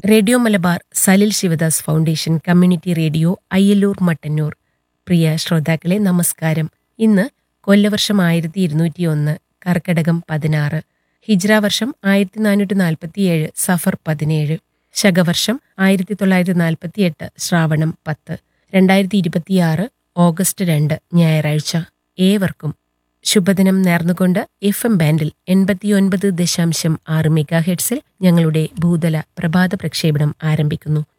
radio Malabar Salil Sivadas foundation community radio Ayyalloor Mattannur പ്രിയ ശ്രോതാക്കളെ നമസ്കാരം ഇന്ന് കൊല്ലവർഷം ആയിരത്തി ഇരുന്നൂറ്റി ഒന്ന് കർക്കടകം പതിനാറ് ഹിജ്ര വർഷം ആയിരത്തി നാനൂറ്റി നാൽപ്പത്തിയേഴ് സഫർ പതിനേഴ് ശകവർഷം ആയിരത്തി തൊള്ളായിരത്തി നാൽപ്പത്തിയെട്ട് ശ്രാവണം പത്ത് രണ്ടായിരത്തി ഇരുപത്തിയാറ് ഓഗസ്റ്റ് രണ്ട് ഞായറാഴ്ച ഏവർക്കും ശുഭദിനം നേർന്നുകൊണ്ട് എഫ് എം ബാൻഡിൽ എൺപത്തിയൊൻപത് ദശാംശം ആറ് മെഗാ ഹെഡ്സിൽ ഞങ്ങളുടെ ഭൂതല പ്രഭാത പ്രക്ഷേപണം ആരംഭിക്കുന്നു